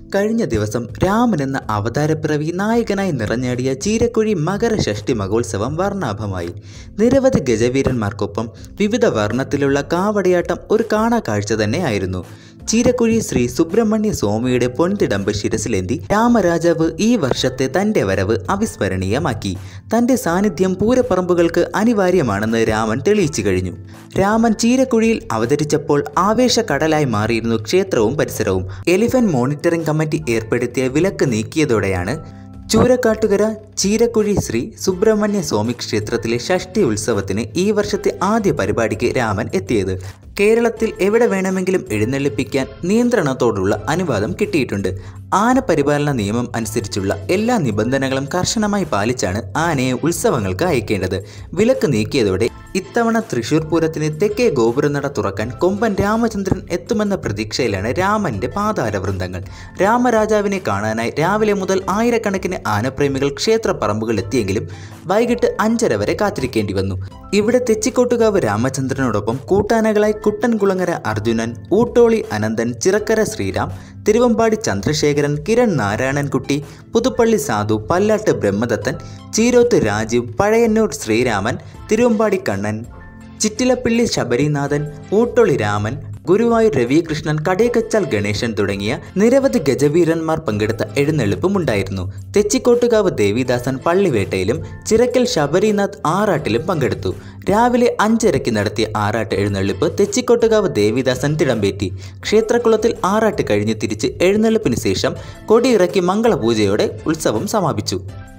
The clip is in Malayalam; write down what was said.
കഴിഞ്ഞ ദിവസം രാമൻ എന്ന അവതാരപ്പിറവി നായകനായി നിറഞ്ഞാടിയ ചീരക്കുഴി മകരഷഷ്ടി മഹോത്സവം വർണ്ണാഭമായി നിരവധി ഗജവീരന്മാർക്കൊപ്പം വിവിധ വർണ്ണത്തിലുള്ള കാവടിയാട്ടം ഒരു കാണാ കാഴ്ച തന്നെയായിരുന്നു ചീരക്കുഴി ശ്രീ സുബ്രഹ്മണ്യ സ്വാമിയുടെ പൊൻതിടമ്പ് ശിരസിലേന്തി രാമരാജാവ് ഈ വർഷത്തെ തൻ്റെ വരവ് അവിസ്മരണീയമാക്കി തൻ്റെ സാന്നിധ്യം പൂരപ്പറമ്പുകൾക്ക് അനിവാര്യമാണെന്ന് രാമൻ തെളിയിച്ചു കഴിഞ്ഞു രാമൻ ചീരക്കുഴിയിൽ അവതരിച്ചപ്പോൾ ആവേശക്കടലായി മാറിയിരുന്നു ക്ഷേത്രവും പരിസരവും എലിഫന്റ് മോണിറ്ററിംഗ് കമ്മിറ്റി ഏർപ്പെടുത്തിയ വിലക്ക് നീക്കിയതോടെയാണ് ചൂരക്കാട്ടുകര ചീരക്കുഴി ശ്രീ സുബ്രഹ്മണ്യ സ്വാമി ക്ഷേത്രത്തിലെ ഷഷ്ടി ഉത്സവത്തിന് ഈ വർഷത്തെ ആദ്യ പരിപാടിക്ക് രാമൻ എത്തിയത് കേരളത്തിൽ എവിടെ വേണമെങ്കിലും എഴുന്നള്ളിപ്പിക്കാൻ നിയന്ത്രണത്തോടുള്ള അനുവാദം കിട്ടിയിട്ടുണ്ട് ആന പരിപാലന നിയമം അനുസരിച്ചുള്ള എല്ലാ നിബന്ധനകളും കർശനമായി പാലിച്ചാണ് ആനയെ ഉത്സവങ്ങൾക്ക് അയക്കേണ്ടത് വിലക്ക് നീക്കിയതോടെ ഇത്തവണ തൃശൂർ പൂരത്തിന് തെക്കേ ഗോപുരനട തുറക്കാൻ കൊമ്പൻ രാമചന്ദ്രൻ എത്തുമെന്ന പ്രതീക്ഷയിലാണ് രാമന്റെ പാതാരവൃന്ദങ്ങൾ രാമരാജാവിനെ കാണാനായി രാവിലെ മുതൽ ആയിരക്കണക്കിന് ആനപ്രേമികൾ ക്ഷേത്ര പറമ്പുകളിൽ എത്തിയെങ്കിലും വൈകിട്ട് അഞ്ചര വരെ കാത്തിരിക്കേണ്ടി വന്നു ഇവിടെ തെച്ചിക്കോട്ടുകാവ് രാമചന്ദ്രനോടൊപ്പം കൂട്ടാനകളായി കുട്ടൻകുളങ്ങര അർജുനൻ ഊട്ടോളി അനന്തൻ ചിറക്കര ശ്രീരാം തിരുവമ്പാടി ചന്ദ്രശേഖരൻ കിരൺ നാരായണൻകുട്ടി പുതുപ്പള്ളി സാധു പല്ലാട്ട് ബ്രഹ്മദത്തൻ ചീരോത്ത് രാജീവ് പഴയന്നൂർ ശ്രീരാമൻ തിരുവമ്പാടി കണ്ണൻ ചിറ്റിലപ്പിള്ളി ശബരിനാഥൻ ഊട്ടൊളി രാമൻ ഗുരുവായൂർ രവികൃഷ്ണൻ കടേക്കച്ചാൽ ഗണേശൻ തുടങ്ങിയ നിരവധി ഗജവീരന്മാർ പങ്കെടുത്ത എഴുന്നള്ളിപ്പും ഉണ്ടായിരുന്നു തെച്ചിക്കോട്ടുകാവ് ദേവിദാസൻ പള്ളിവേട്ടയിലും ചിറക്കൽ ശബരിനാഥ് ആറാട്ടിലും പങ്കെടുത്തു രാവിലെ അഞ്ചരയ്ക്ക് നടത്തിയ ആറാട്ട് എഴുന്നള്ളിപ്പ് തെച്ചിക്കോട്ടുകാവ് ദേവിദാസൻ തിടമ്പേറ്റി ക്ഷേത്രക്കുളത്തിൽ ആറാട്ട് കഴിഞ്ഞ് തിരിച്ച് എഴുന്നള്ളിപ്പിന് ശേഷം കൊടിയിറക്കി മംഗളപൂജയോടെ ഉത്സവം സമാപിച്ചു